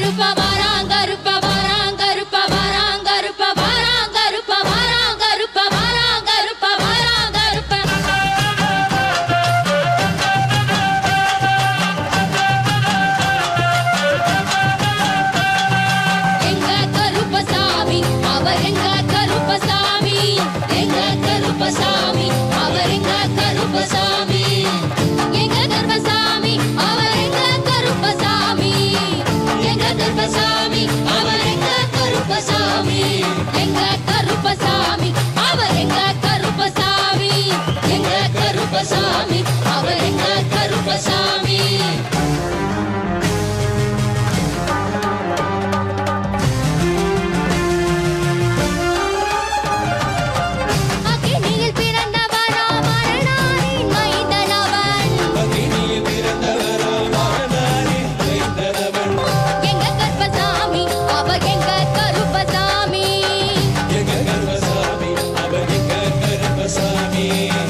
கருப்பா வாரான் கருப்பா வாரான் கருப்பா வாரான் கருப்பா வாரான் கருப்பா வாரான் கருப்பா வாரான் கருப்பா வாரான் கருப்பா எங்க கருப்பசாமி அவர் எங்க கருப்பசாமி எங்க கருப்பசாமி அவர் எங்க கருப்பசாமி எங்க கருப்பசாமி அவர் எங்க கருப்பசாமி எங்க கருப்பசாமி அவர் எங்க கருப்பசாமி எங்க கருப்பசாமி அவர் எங்க கருப்பசாமி எங்க கருப்பசாமி அவர் எங்க கருப்பசாமி அக்கினியில் பிறந்தவரா மரணாரின் மைந்தனவன் எங்க கருப்பசாமி அவர் எங்க கருப்பசாமி எங்க கருப்பசாமி அவர் எங்க கருப்பசாமி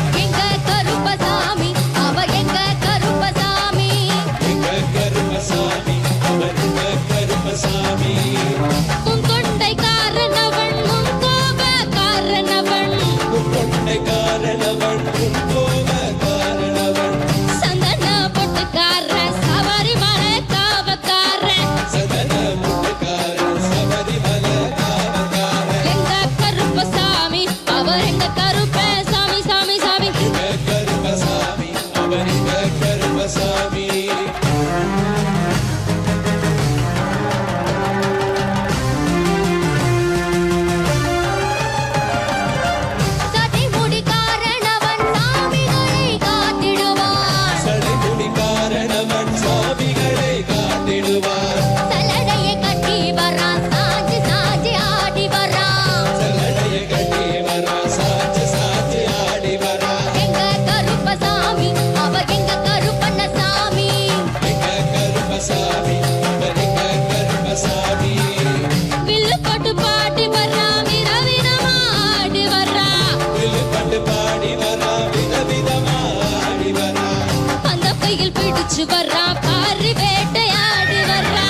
உன் கொண்டை காரணவன் உன் கோப காரணவன் சந்தன பொட்டுக்கார சவாரி மலை காவக்கார எங்க கருப்பசாமி அவர் எங்க கருப்ப சாமி சாமி சாமி சதி முடி காரணவன் சாமிகளை காத்திடுவான் சலடையை கட்டி வரான் சாஞ்சி சாஞ்சி ஆடி வரான் எங்க கருப்பசாமி அவர் எங்க கருப்பண்ணசாமி வில்லு போட்டு பாட்டி வர்றா விரவிரமா ஆடி வர்றா அந்த பையில் பிடிச்சு வர்றா பாரி வேட்டையாடி வர்றா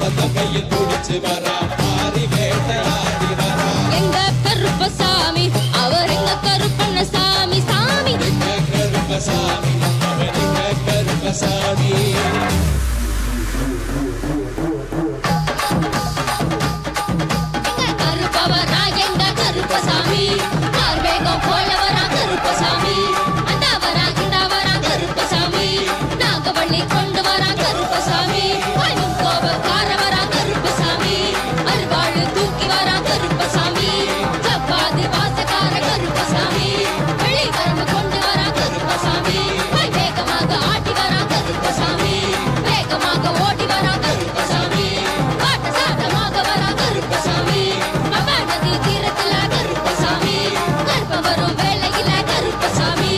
எங்க கருப்பசாமி அவர் எங்க கருப்பண்ணசாமி சாமி எங்க கருப்பவரா எங்க கருப்பசாமி கார்வேகம் போலவரா கருப்பசாமி அந்தவரா இந்தவரா கருப்பசாமி நாகவள்ளி கொண்டு வரா கருப்பசாமி ஐயும் கோபக்காரவரா கருப்பசாமி அருவாள் தூக்கி வரா கருப்பசாமி சப்பாதி வாசக்கார கருப்பசாமி வெளி வரம்பு கொண்டு வரா கருப்பசாமி வேகமாக ஆட்டி வரா கருப்பசாமி வேகமாக ஓடி வரா கருப்பசாமி பாட்ட சாட்டமாக வரா கருப்பசாமி அம்மா நதி தீரத்துல கருப்பசாமி கருப்ப வரும் வேலையில கருப்பசாமி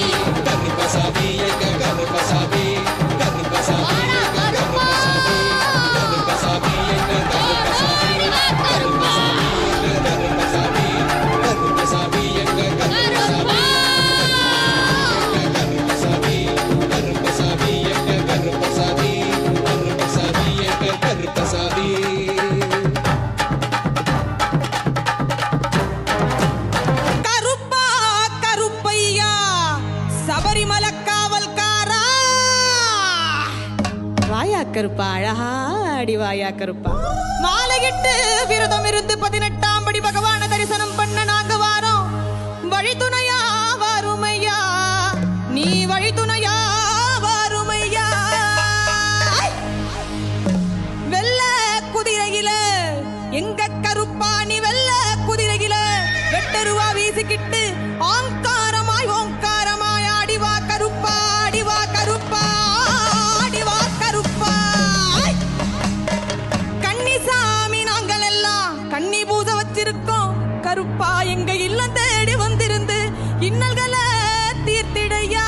வாடா கருப்பா ஓடி வா கருப்பா கருப்பா கருப்பா கருப்பையா சபரிமல காவல்காரா வாயா கருப்பா அழகா அடி வாயா கருப்பா மாலையிட்டு விரதம் இருந்து பதினெட்டாம் படி பகவான தரிசனம் பண்ண நாங்க வாரோம் வழித்துணையா வருமையா நீ வழித்துணையா வருமையா வெள்ள குதிரையில எங்க கருப்பாணி வெள்ள குதிரையில வெட்டருவா வீசிக்கிட்டு ஆங்காரமாய் ஓங்காரமாய் ஆடிவா கருப்பா ஆடிவா கருப்பா ஆடிவா கருப்பா கன்னிசாமி நாங்கள் எல்லாம் கன்னி பூச வச்சிருக்கோம் கருப்பா எங்க இல்லம் தேடி வந்திருந்து இன்னல்களை தீர்த்திடையா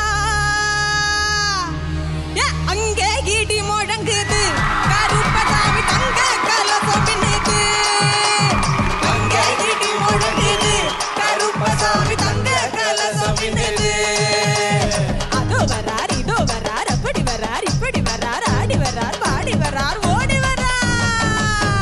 ஏ, அங்கே இடி முழங்குது கருப்பசாமி தங்க கலசம் பின்னுது அங்கே இடி முழங்குது கருப்பசாமி தங்க கலசம் பின்னுது அதோ வரார் இதோ வரார் அப்படி வரார் இப்படி வரார் ஆடி வரார் பாடி வரார் ஓடி வரார்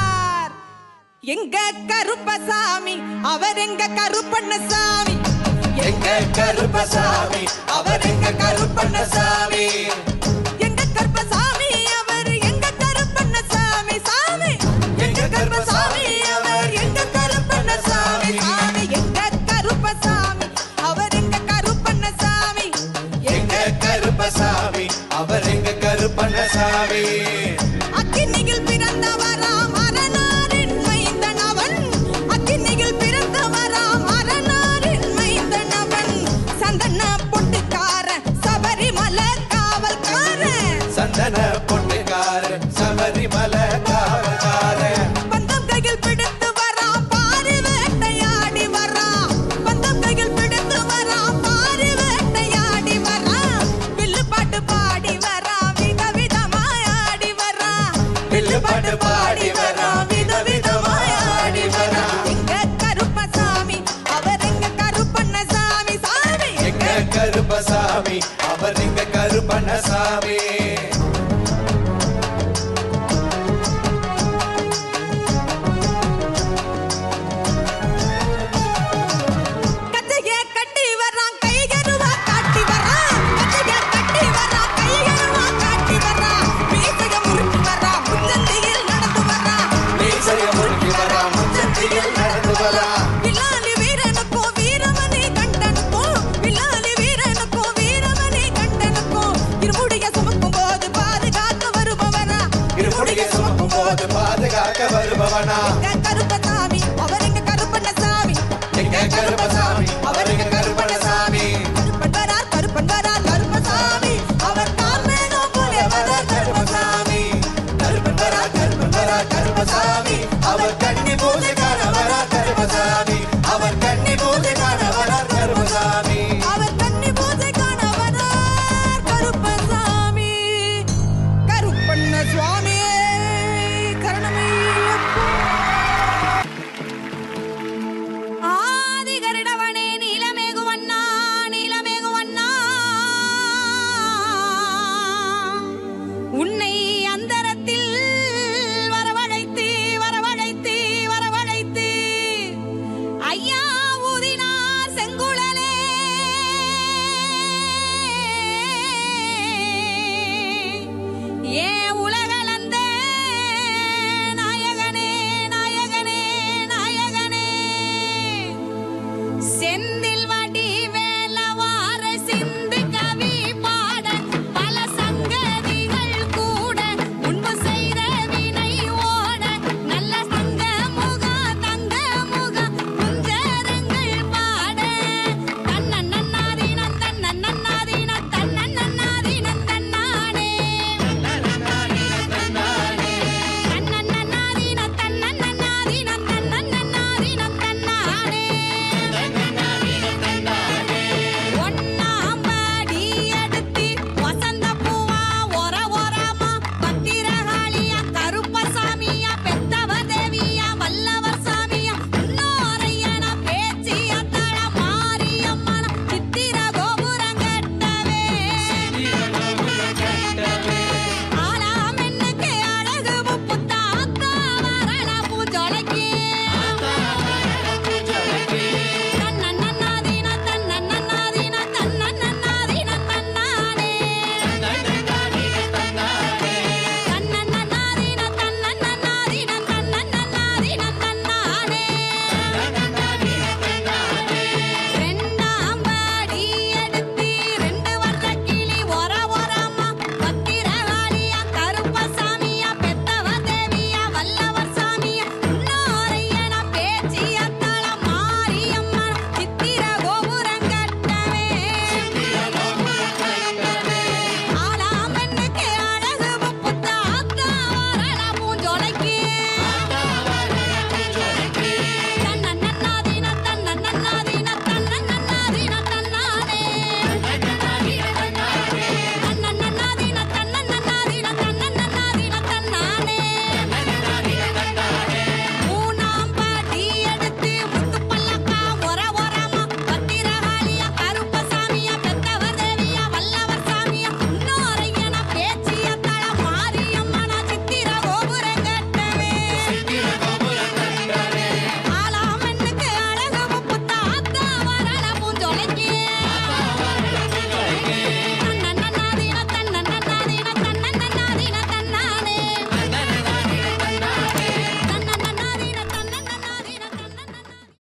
எங்க கருப்பசாமி அவர் எங்க கருப்பண்ணசாமி எங்க கருப்பசாமி அவர் எங்க கருப்பண்ணசாமி எங்க கருப்பசாமி அவர் எங்க கருப்பண்ணசாமி சாமி எங்க கருப்பசாமி அவர் எங்க கருப்பண்ணசாமி சாமி எங்க கருப்பசாமி அவர் எங்க கருப்பண்ணசாமி எங்க கருப்பசாமி அவர் எங்க கருப்பண்ணசாமி அக்கினியில் பிறந்தவராம் அரணாரின் மைந்தன் அவன் அக்கினியில் பிறந்தவராம் அரணாரின் மைந்தன் அவன் சந்தன பொட்டுக்காரன் சபரிமலை காவல்காரன் சந்தன பொட்டுக்காரன் சபரிமலை காவல்காரன் பந்தம் கையில் பிடித்து வரான் பாரு வேட்டையாடி வரான் பந்தம் கையில் பிடித்து வரான் பாரு வேட்டையாடி வரான் வில்லு பாட்டு பாடி வரான் விதவிதமாய் ஆடி வரான் வில்லு பாட்டு பாடி வரான் விதவிதமாய் ஆடி வரான் எங்க கருப்பசாமி அவர் எங்க கருப்பண்ணசாமி சாமி எங்க கருப்பசாமி அவர் எங்க கருப்பண்ணசாமி கச்சைய கட்டி வரான் கைகருவா காட்டி வரான் கச்சைய கட்டி வரான் கைகருவா காட்டி வரான் மீசைய முறுக்கி வரான் முச்சந்தியில் நடந்து வரான் மீசைய முறுக்கி வரா முச்சந்தியில் நடந்து வரா வில்லாலி வீரனுக்கும் வீரமணி கண்டனுக்கும் வில்லாலி வீரனுக்கும் வீரமணி கண்டனுக்கும் இருமுடிய சுமக்கும் போது பாதுகாக்க வருபவனா இருமுடியை சுமக்கும் போது பாதுகாக்க வருபவனா எங்க